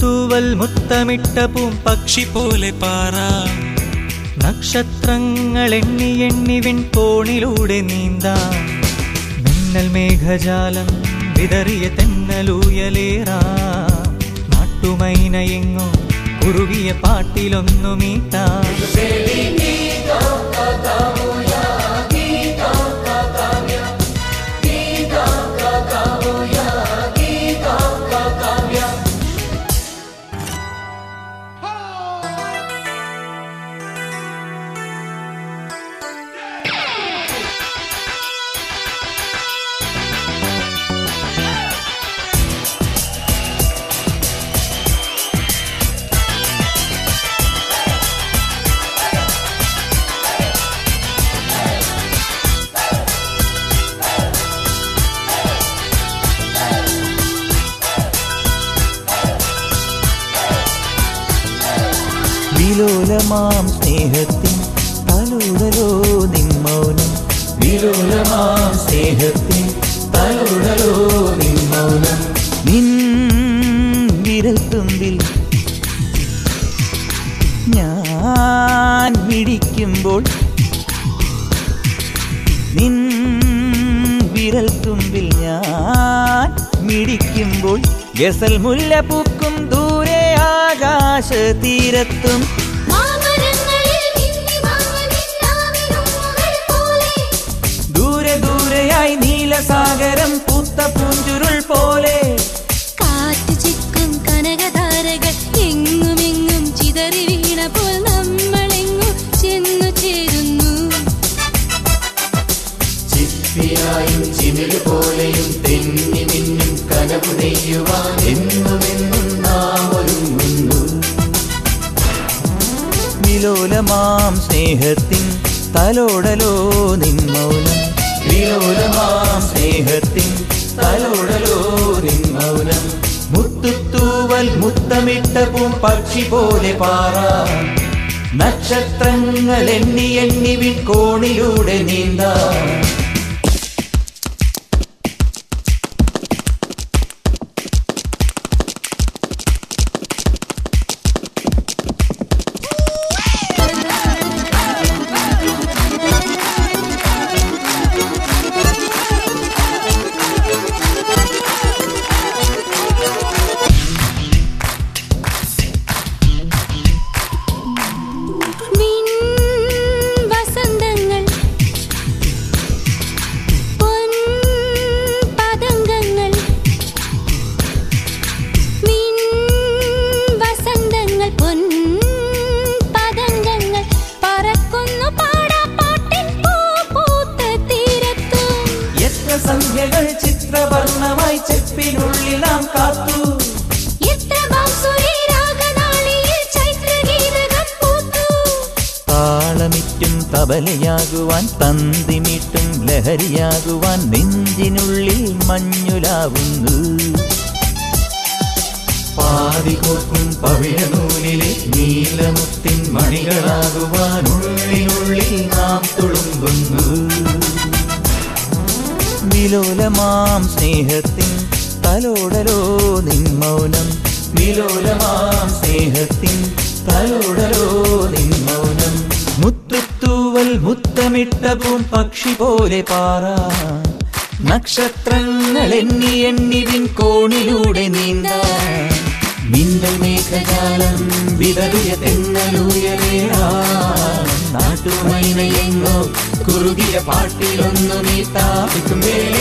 മുത്തുത്തൂവൽ മുത്തമിട്ട പൂം പക്ഷി പോലെ പാറാം നക്ഷത്രങ്ങൾ എണ്ണി എണ്ണി വിൺകോണിലൂടെ നീന്താം മിന്നൽ മേഘജാലം വിതറിയ തെന്നലൂയലേറാം നാട്ടുമൈനയെങ്ങോ കുറുകിയ പാട്ടിലൊന്നു മീട്ടാം വിലോലമാം സ്നേഹത്തിൻ തലോടലോ നിൻ മൗനം വിലോലമാം സ്നേഹത്തിൻ തലോടലോ നിൻ മൗനം നിൻ വിരൽത്തുമ്പിൽ ഞാൻ മിടിക്കുമ്പോൾ നിൻ വിരൽ തുമ്പിൽ ഞാൻ മിടിക്കുമ്പോൾ ഗസൽ മുല്ല പൂക്കും ദൂരെ ആകാശ തീരത്തും മാമരങ്ങളിൽ മിന്നി മാഞ്ഞ പോലെ ദൂരെ ദൂരെയായി നീലസാഗരം പൂത്ത പൂഞ്ചുരുൾ പോലെ കാറ്റ് ചിക്കും കനകധാരകൾ എങ്ങുമെങ്ങും ചിതറി വീണപ്പോൾ നമ്മളെങ്ങും ചെന്നു ചേരുന്നു ചിപ്പിയായും ചിമിഴ് പോലെയും തെന്നി മിന്നും കനവ് നെയ്യുവാൻ എന്നുമെന്നും നാം ഒരുങ്ങുന്നു വിലോലമാം സ്നേഹത്തിൻ തലോടലോ നിൻ മൗനം വിലോലമാം സ്നേഹത്തിൻ തലോടലോ നിൻ മൗനം മുത്തുത്തൂവൽ മുത്തമിട്ട പൂം പക്ഷി പോലെ പാറാം നക്ഷത്രങ്ങൾ എണ്ണി എണ്ണി വിൺകോണിലൂടെ നീന്താം മിൻ വസന്തങ്ങൾ പൊൻ പതംഗങ്ങൾ മിൻ വസന്തങ്ങൾ പൊൻ പതംഗങ്ങൾ പറക്കുന്നു പാടാപ്പാട്ടിൻ പൂ പൂത്ത തീരത്തും എത്ര സംഖ്യകൾ ചിത്രവർണ്ണമായി ചെപ്പിനുള്ളിൽ നാം കാത്തു എത്ര ബാംസുരി രാഗനാളിയിൽ ചൈത്രഗീതകം പൂത്തു താളമിറ്റും തബലയാകുവാൻ തന്തിമിട്ടും ലഹരിയാകുവാൻ നെഞ്ചിനുള്ളിൽ മഞ്ഞുലാവുന്നു പാതികോർക്കും പവിഴനൂലിലെ നീലമുത്തിൻ മണികളാകുവാൻ ഉള്ളിനുള്ളിൽ നാം തുളുമ്പുന്നു വിലോലമാം സ്നേഹത്തിൻ തലോടലോ നിൻ മൗനം വിലോലമാം സ്നേഹത്തിൻ തലോടലോ നിൻ മൗനം മുത്തുത്തൂവൽ മുത്തമിട്ട പൂം പക്ഷി പോലെ പാറാ നക്ഷത്രങ്ങൾ എണ്ണി എണ്ണി വിൻ കോണിലൂടെ നീന്താ മിന്നൽ മേഘജാലം വിതറിയ തെന്നലൂയലേറാ നാട്ടുമൈനയെങ്ങോ കുറുകിയ പാട്ടിലൊന്നു നീ താപിക്കും വേള